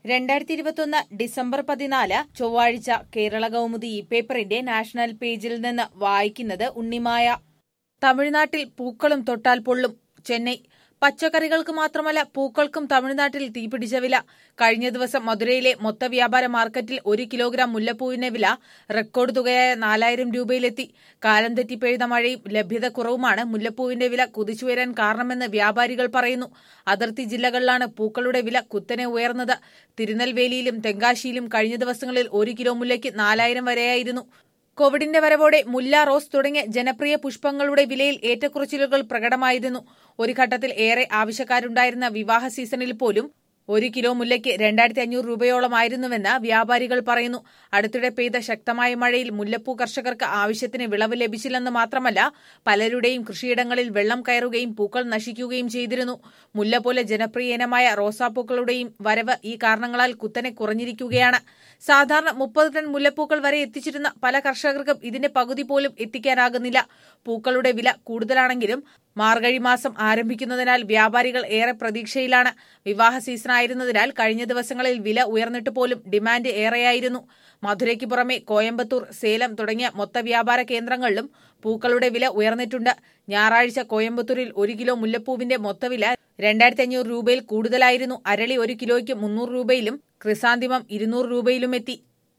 രണ്ടായിരത്തി ഇരുപത്തൊന്ന് ഡിസംബർ പതിനാല് ചൊവ്വാഴ്ച കേരള കൗമുദി ഈ പേപ്പറിന്റെ നാഷണൽ പേജിൽ നിന്ന് വായിക്കുന്നത് ഉണ്ണിമായ തമിഴ്നാട്ടിൽ പൂക്കളും തൊട്ടാൽ പൊള്ളും ചെന്നൈ പച്ചക്കറികൾക്ക് മാത്രമല്ല പൂക്കൾക്കും തമിഴ്നാട്ടിൽ തീപിടിച്ച വില കഴിഞ്ഞ ദിവസം മധുരയിലെ മൊത്ത വ്യാപാര മാർക്കറ്റിൽ ഒരു കിലോഗ്രാം മുല്ലപ്പൂവിന്റെ വില റെക്കോർഡ് തുകയായ നാലായിരം രൂപയിലെത്തി കാലം തെറ്റി പെയ്ത മഴയും ലഭ്യത കുറവുമാണ് മുല്ലപ്പൂവിന്റെ വില കുതിച്ചുയരാൻ കാരണമെന്ന് വ്യാപാരികൾ പറയുന്നു അതിർത്തി ജില്ലകളിലാണ് പൂക്കളുടെ വില കുത്തനെ ഉയർന്നത് തിരുനെൽവേലിയിലും തെങ്കാശിയിലും കഴിഞ്ഞ ദിവസങ്ങളിൽ ഒരു കിലോ മുല്ലയ്ക്ക് നാലായിരം വരെയായിരുന്നു കോവിഡിന്റെ വരവോടെ മുല്ല റോസ് തുടങ്ങിയ ജനപ്രിയ പുഷ്പങ്ങളുടെ വിലയിൽ ഏറ്റക്കുറച്ചിലുകൾ പ്രകടമായിരുന്നു ഒരു ഘട്ടത്തിൽ ഏറെ ആവശ്യക്കാരുണ്ടായിരുന്ന വിവാഹ സീസണിൽ പോലും ഒരു കിലോ മുല്ലയ്ക്ക് രണ്ടായിരത്തി അഞ്ഞൂറ് രൂപയോളമായിരുന്നുവെന്ന് വ്യാപാരികൾ പറയുന്നു അടുത്തിടെ പെയ്ത ശക്തമായ മഴയിൽ മുല്ലപ്പൂ കർഷകർക്ക് ആവശ്യത്തിന് വിളവ് ലഭിച്ചില്ലെന്ന് മാത്രമല്ല പലരുടെയും കൃഷിയിടങ്ങളിൽ വെള്ളം കയറുകയും പൂക്കൾ നശിക്കുകയും ചെയ്തിരുന്നു മുല്ല പോലെ ജനപ്രിയ ഇനമായ റോസാപ്പൂക്കളുടെയും വരവ് ഈ കാരണങ്ങളാൽ കുത്തനെ കുറഞ്ഞിരിക്കുകയാണ് സാധാരണ മുപ്പത് ടൺ മുല്ലപ്പൂക്കൾ വരെ എത്തിച്ചിരുന്ന പല കർഷകർക്കും ഇതിന്റെ പകുതി പോലും എത്തിക്കാനാകുന്നില്ല പൂക്കളുടെ വില കൂടുതലാണെങ്കിലും മാർഗഴി മാസം ആരംഭിക്കുന്നതിനാൽ വ്യാപാരികൾ ഏറെ പ്രതീക്ഷയിലാണ് വിവാഹ സീസണായിരുന്നതിനാൽ കഴിഞ്ഞ ദിവസങ്ങളിൽ വില ഉയർന്നിട്ട് പോലും ഡിമാൻഡ് ഏറെയായിരുന്നു മധുരയ്ക്ക് പുറമെ കോയമ്പത്തൂർ സേലം തുടങ്ങിയ മൊത്ത വ്യാപാര കേന്ദ്രങ്ങളിലും പൂക്കളുടെ വില ഉയർന്നിട്ടുണ്ട് ഞായറാഴ്ച കോയമ്പത്തൂരിൽ ഒരു കിലോ മുല്ലപ്പൂവിന്റെ മൊത്തവില രണ്ടായിരത്തി അഞ്ഞൂറ് രൂപയിൽ കൂടുതലായിരുന്നു അരളി ഒരു കിലോയ്ക്ക് മുന്നൂറ് രൂപയിലും ക്രിസാന്തിമം ഇരുന്നൂറ് രൂപയിലും എത്തി